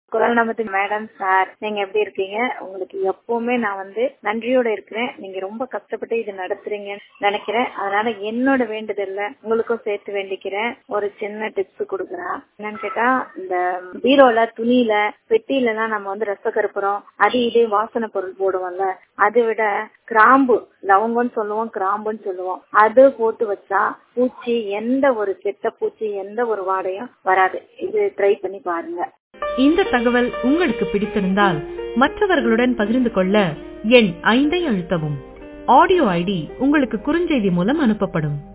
குரல் நமது madam sir நீங்க எப்படி இருக்கீங்க உங்களுக்கு எப்பவுமே நான் வந்து நன்றியோட இருக்கிறேன் நீங்க ரொம்ப கஷ்டப்பட்டு இது நடத்துறீங்கன்னு நினைக்கிறேன் அதனால என்னோட வேண்டுதல்ல உங்களுக்கும் சேர்த்து வேண்டிக்கிறேன் ஒரு சின்ன டிப்ஸ் கொடுக்குறேன் என்னன்னு கேட்டா இந்த பீரோல துணியில பெட்டியில எல்லாம் நம்ம வந்து ரசக்கருப்புறோம் அது இதே வாசனை பொருள் போடுவோம்ல அதை விட கிராம்பு லவங்கம்னு சொல்லுவோம் கிராம்புன்னு சொல்லுவோம் அது போட்டு வச்சா பூச்சி எந்த ஒரு கெட்ட பூச்சி எந்த ஒரு வாடையும் வராது இது ட்ரை பண்ணி பாருங்க இந்த தகவல் உங்களுக்கு பிடித்திருந்தால் மற்றவர்களுடன் பகிர்ந்து கொள்ள எண் ஐந்தை அழுத்தவும் ஆடியோ ஐடி உங்களுக்கு குறுஞ்செய்தி மூலம் அனுப்பப்படும்